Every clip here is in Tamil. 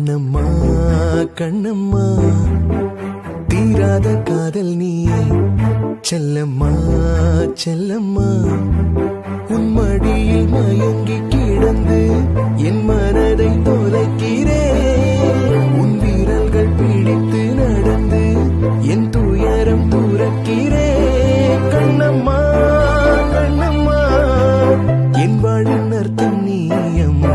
கண்ணம்மா கண்ணம்மா தீராத காதல் நீயே செல்லம்மா செல்லம்மா உன் மடியில் மயங்கி கிடந்து என் மனதை தொலைக்கிறேன் உன் வீரல்கள் பிடித்து நடந்து என் துயரம் துறக்கிறேன் கண்ணம்மா கண்ணம்மா என் வாழின் அர்த்தம் நீ அம்மா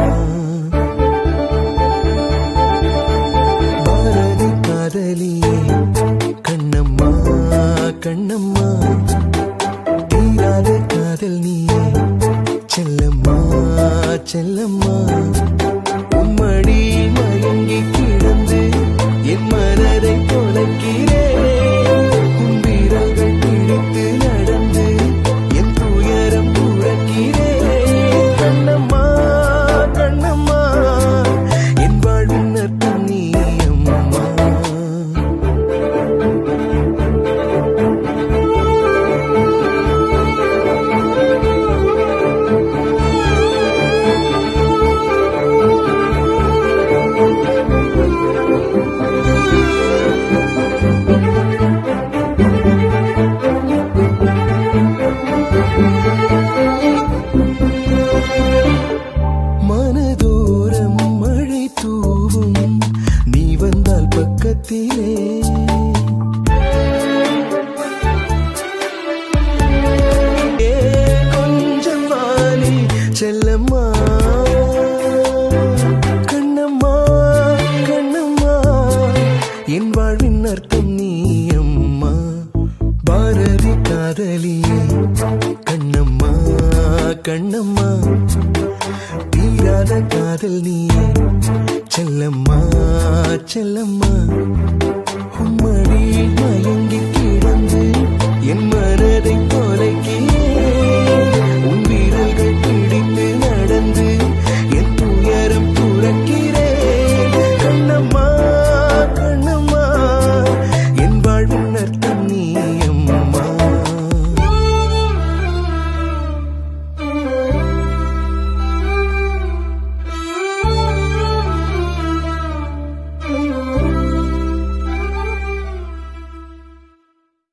பாரதி காதலியே கண்ணம்மா கண்ணம்மா தீராத காதல் நீயே செல்லம்மா செல்லம்மா உம்மடி மயங்கி கிடந்து என் மனதை தொலைக்கிறேன் உன் வீரர்கள் பிடித்து நடந்து என் துயரம் துறக்கிறேன் கண்ணம்மா கண்ணம்மா என் வாழ்வின் அர்த்தம் நீ அம்மா மனதோரம் மழை தூவும் நீ வந்தால் பக்கத்திலே ஏ, கொஞ்சம் வாலி செல்லம்மா கண்ணம்மா கண்ணம்மா என் வாழ்வின் அர்த்தம் நீ அம்மா பாரதி காதலியே கண்ணம்மா கண்ணம்மா தீராத காதல் நீயே செல்லம்மா செல்லம்மா